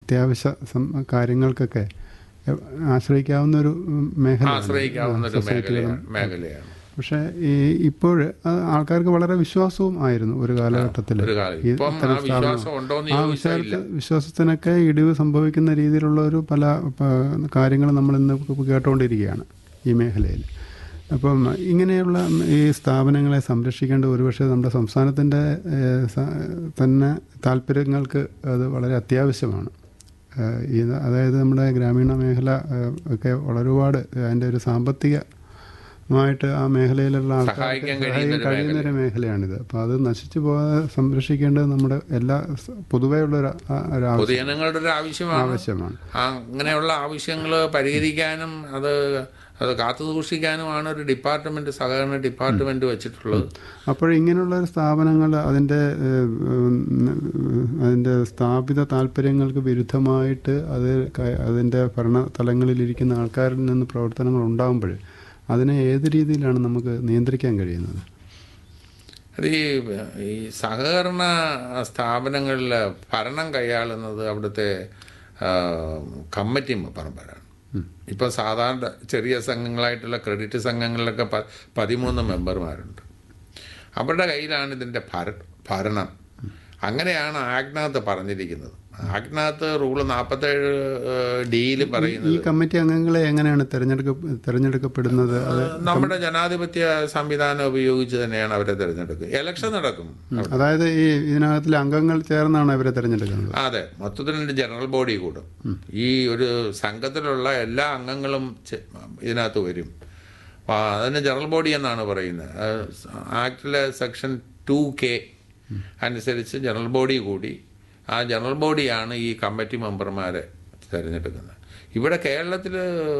അത്യാവശ്യ സം- കാര്യങ്ങൾക്കൊക്കെ എ- ആശ്രയിക്കാവുന്ന ഒരു ഉം, മേഖല ആശ്രയിക്കാവുന്ന ഒരു മേഖലയാണ് മേഖലയാണ് പക്ഷേ ഈ ഇപ്പോൾ ആൾക്കാർക്ക് വളരെ വിശ്വാസവും ആയിരുന്നു ഒരു കാലഘട്ടത്തിൽ ഒരു കാലം ഇപ്പം ആ വിശ്വാസം ഉണ്ടോന്ന് ആ ചോദിച്ചാൽ ഇല്ല വിശ്വാസ വിശ്വാസത്തിനൊക്കെ ഇടിവ് സംഭവിക്കുന്ന രീതിയിലുള്ള ഒരു പല കാര്യങ്ങൾ നമ്മൾ ഇന്ന് കേട്ടുകൊണ്ടിരിക്കുകയാണ് ഈ മേഖലയിൽ അപ്പം ഇങ്ങനെയുള്ള ഈ സ്ഥാപനങ്ങളെ സംരക്ഷിക്കേണ്ട ഒരുപക്ഷെ നമ്മുടെ സംസ്ഥാനത്തിൻ്റെ ഏഹ്, സ- തന്നെ താല്പര്യങ്ങൾക്ക് അത് വളരെ അത്യാവശ്യമാണ് ഏഹ്, ഇത് അതായത് നമ്മുടെ ഗ്രാമീണ മേഖല ഏഹ്, ഒക്കെ ഒരുപാട് അതിൻ്റെ ഒരു സാമ്പത്തികമായിട്ട് ആ മേഖലയിലുള്ള ആൾക്കാർക്ക് സഹായിക്കാൻ കഴിയുന്ന ഒരു കഴിയുന്ന ഒരു മേഖലയാണിത് അപ്പോൾ അത് നശിച്ചു പോകാതെ സംരക്ഷിക്കേണ്ടത് നമ്മുടെ എല്ലാ സ- പൊതുവെയുള്ള ഒരു ആ- ഒരു ആവശ്യം- പൊതുജനങ്ങളുടെ ഒരു ആവശ്യമാണ് ആവശ്യമാണ് ആ അങ്ങനെയുള്ള ആവശ്യങ്ങൾ പരിഹരിക്കാനും അത് അത് കാത്തു സൂക്ഷിക്കാനുമാണ് ഒരു ഡിപ്പാർട്ട്മെന്റ് സഹകരണ ഡിപ്പാർട്ട്മെന്റ് വെച്ചിട്ടുള്ളത് അപ്പോൾ ഇങ്ങനെയുള്ള ഒരു സ്ഥാപനങ്ങൾ അതിൻ്റെ ഏഹ്, ഉം, അതിൻ്റെ സ്ഥാപിത താല്പര്യങ്ങൾക്ക് വിരുദ്ധമായിട്ട് അത് ക- അതിൻ്റെ ഭരണ തലങ്ങളിലിരിക്കുന്ന ആൾക്കാരിൽ നിന്ന് പ്രവർത്തനങ്ങൾ ഉണ്ടാകുമ്പോൾ അതിനെ ഏത് രീതിയിലാണ് നമുക്ക് നിയന്ത്രിക്കാൻ കഴിയുന്നത് അത് ഈ ഈ സഹകരണ സ്ഥാപനങ്ങളിൽ ഭരണം കൈയാളുന്നത് അവിടുത്തെ ആ, കമ്മിറ്റി മെമ്പർമാരാണ് ഇപ്പം സാധാരണ ചെറിയ സംഘങ്ങളായിട്ടുള്ള ക്രെഡിറ്റ് സംഘങ്ങളിലൊക്കെ പ പതിമൂന്ന് മെമ്പർമാരുണ്ട് അവരുടെ കയ്യിലാണ് ഇതിൻ്റെ ഭര ഭരണം അങ്ങനെയാണ് ആഗ്നകത്ത് പറഞ്ഞിരിക്കുന്നത് ആഗ്നകത്ത് റൂള് നാൽപ്പത്തേഴ് ഡിയിൽ പറയുന്നത് ഈ കമ്മിറ്റി അംഗങ്ങളെ എങ്ങനെയാണ് തിരഞ്ഞെടുക്ക തിരഞ്ഞെടുക്കപ്പെടുന്നത് അത് നമ്മുടെ ജനാധിപത്യ സംവിധാനം ഉപയോഗിച്ച് തന്നെയാണ് അവരെ തിരഞ്ഞെടുക്കുക ഇലക്ഷൻ നടക്കും അതായത് ഈ ഇതിനകത്തിലെ അംഗങ്ങൾ ചേർന്നാണ് അവരെ തിരഞ്ഞെടുക്കുന്നത് അതെ മൊത്തത്തിൽ ജനറൽ ബോഡി കൂടും ഈ ഒരു സംഘത്തിലുള്ള എല്ലാ അംഗങ്ങളും ചെ- ഇതിനകത്ത് വരും അപ്പൊ അതിന് ജനറൽ ബോഡി എന്നാണ് പറയുന്നത് അത് ആക്ടിലെ സെക്ഷൻ ടു കെ അനുസരിച്ച് ജനറൽ ബോഡി കൂടി ആ ജനറൽ ബോഡിയാണ് ഈ കമ്മിറ്റി മെമ്പർമാരെ തിരഞ്ഞെടുക്കുന്നത് ഇവിടെ കേരളത്തിൽ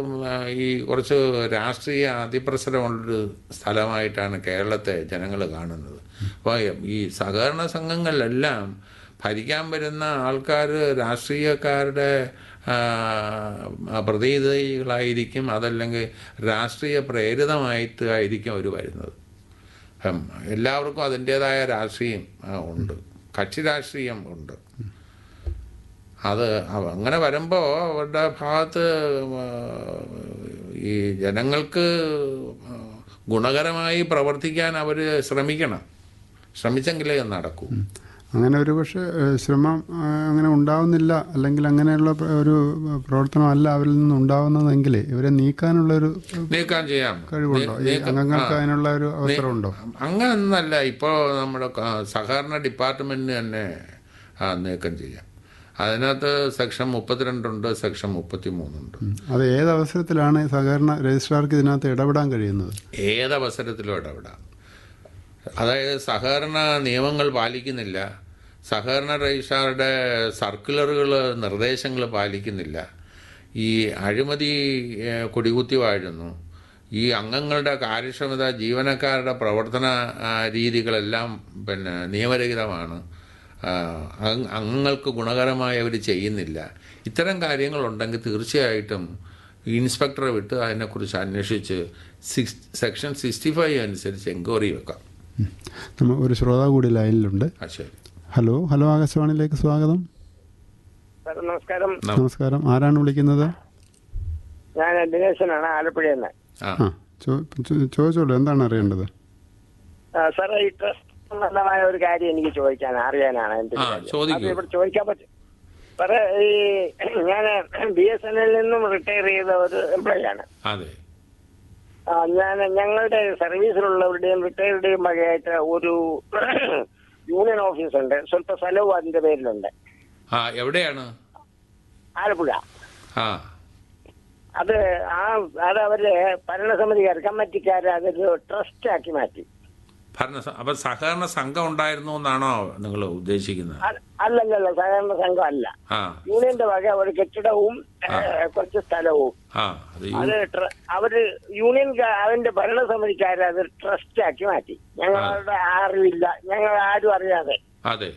ഈ കുറച്ച് രാഷ്ട്രീയ അതിപ്രസരമുള്ളൊരു സ്ഥലമായിട്ടാണ് കേരളത്തെ ജനങ്ങൾ കാണുന്നത് അപ്പോൾ ഈ സഹകരണ സംഘങ്ങളിലെല്ലാം ഭരിക്കാൻ വരുന്ന ആൾക്കാർ രാഷ്ട്രീയക്കാരുടെ ആ, പ്രതിനിധികളായിരിക്കും അതല്ലെങ്കിൽ രാഷ്ട്രീയ പ്രേരിതമായിട്ട് ആയിരിക്കും അവർ വരുന്നത് ഉം, എല്ലാവർക്കും അതിൻ്റെതായ രാഷ്ട്രീയം ആ, ഉണ്ട് കക്ഷി രാഷ്ട്രീയം ഉണ്ട് അത് അവ- അങ്ങനെ വരുമ്പോൾ അവരുടെ ഭാഗത്ത് ആ, ഈ ജനങ്ങൾക്ക് ആ, ഗുണകരമായി പ്രവർത്തിക്കാൻ അവർ ശ്രമിക്കണം ശ്രമിച്ചെങ്കിലേ അത് നടക്കൂ അങ്ങനെ ഒരു പക്ഷേ ഏഹ്, ശ്രമം ആ, അങ്ങനെ ഉണ്ടാവുന്നില്ല അല്ലെങ്കിൽ അങ്ങനെയുള്ള പ്ര- ഒരു പ്രവർത്തനമല്ല അവരിൽ നിന്ന് ഉണ്ടാവുന്നതെങ്കിൽ ഇവരെ നീക്കാനുള്ള ഒരു നീക്കം ചെയ്യാം കഴിവുണ്ടോ ഈ നീക്കം- അംഗങ്ങൾക്ക് ആ. അതിനുള്ള ഒരു അവസരമുണ്ടോ അങ്ങനൊന്നല്ല ഇപ്പോൾ നമ്മുടെ ക- സഹകരണ ഡിപ്പാർട്ട്മെന്റിന് തന്നെ ആ, നീക്കം ചെയ്യാം അതിനകത്ത് സെക്ഷൻ മുപ്പത്തിരണ്ടുണ്ട് സെക്ഷൻ മുപ്പത്തി മൂന്നുണ്ട് അത് ഏത് അവസരത്തിലാണ് സഹകരണ രജിസ്ട്രാർക്ക് ഇതിനകത്ത് ഇടപെടാൻ കഴിയുന്നത് ഏതവസരത്തിലും ഇടപെടാം അതായത് സഹകരണ നിയമങ്ങൾ പാലിക്കുന്നില്ല സഹകരണ രജിസ്ട്രാറുടെ സർക്കുലറുകൾ നിർദ്ദേശങ്ങൾ പാലിക്കുന്നില്ല ഈ അഴിമതി ഏഹ്, കൊടികുത്തി വാഴുന്നു ഈ അംഗങ്ങളുടെ കാര്യക്ഷമത ജീവനക്കാരുടെ പ്രവർത്തന ആ, രീതികളെല്ലാം പിന്നെ നിയമരഹിതമാണ് ആ, അംഗ- അംഗങ്ങൾക്ക് ഗുണകരമായി അവർ ചെയ്യുന്നില്ല ഇത്തരം കാര്യങ്ങളുണ്ടെങ്കിൽ തീർച്ചയായിട്ടും ഇൻസ്പെക്ടറെ വിട്ട് അതിനെക്കുറിച്ച് അന്വേഷിച്ച് സിക്സ് സെക്ഷൻ സിക്സ്റ്റി ഫൈവ് അനുസരിച്ച് എൻക്വയറി വെക്കാം ഉം. നമ്മ ഒരു ശ്രോതാവ് കൂടി ലൈനിലുണ്ട് ആ ശരി ഹലോ ഹലോ ആകാശവാണിയിലേക്ക് സ്വാഗതം സാർ നമസ്കാരം നമസ്കാരം ആരാണ് വിളിക്കുന്നത് ഞാൻ ദിനേശനാണ് ആലപ്പുഴയിൽ നിന്ന് ആ ആ ചോ- ചോ- ചോദിച്ചോളൂ എന്താണ് അറിയേണ്ടത് സാറേ ഈ ട്രസ്റ്റ് സംബന്ധമായ ഒരു കാര്യം എനിക്ക് ചോദിക്കാൻ അറിയാനാണ് എന്റെ ഒരു ആ, കാര്യം. ചോദിക്കൂ. അത് ഇവിടെ ചോദിക്കാൻ പറ്റും സാറേ ഈ ഞാൻ ബി എസ് എൻ എല്ലിൽ നിന്നും റിട്ടയർ ചെയ്ത ഒരു എംപ്ലോയി ആണ് അതെ ആ, ഞാൻ ഞങ്ങളുടെ സർവീസിലുള്ളവരുടെയും റിട്ടയർഡുടെയും വകയായിട്ട് ഒരു യൂണിയൻ ഓഫീസ് ഉണ്ട് സ്വല്പ സ്ഥലവും അതിന്റെ പേരിലുണ്ട് ആ എവിടെയാണ് ആലപ്പുഴ ആ അത് ആ അത് അവര് ഭരണസമിതിക്കാർ കമ്മിറ്റിക്കാർ അതൊരു ട്രസ്റ്റ് ആക്കി മാറ്റി ഭരണ അപ്പൊ സഹകരണ സംഘം ഉണ്ടായിരുന്നു എന്നാണോ നിങ്ങൾ ഉദ്ദേശിക്കുന്നത് അ- അല്ലല്ലല്ല സഹകരണ സംഘം അല്ല ആ യൂണിയന്റെ വക ഒരു കെട്ടിടവും ഏഹ്, കുറച്ച് സ്ഥലവും ആ അത് ഈ- അത് ട്ര- അവര് യൂണിയൻ അതിന്റെ ഭരണസമിതിക്കാരെ അത് ട്രസ്റ്റ് ആക്കി മാറ്റി ഞങ്ങളുടെ അറിവില്ല ഞങ്ങൾ ആരും അറിയാതെ അതെ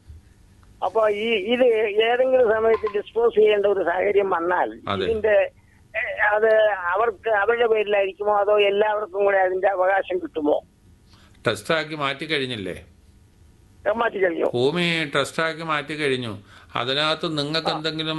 അപ്പൊ ഈ ഇത് ഏതെങ്കിലും സമയത്ത് ഡിസ്പോസ് ചെയ്യേണ്ട ഒരു സാഹചര്യം വന്നാൽ അതെ. ഇതിന്റെ ഏഹ്, അത് അവർക്ക് അവരുടെ പേരിലായിരിക്കുമോ അതോ എല്ലാവർക്കും കൂടെ അതിന്റെ അവകാശം കിട്ടുമോ ട്രസ്റ്റാക്കി മാറ്റി കഴിഞ്ഞില്ലേ മാറ്റി കഴിഞ്ഞു ഭൂമി ട്രസ്റ്റാക്കി മാറ്റി കഴിഞ്ഞു അതിനകത്ത് നിങ്ങൾക്ക് എന്തെങ്കിലും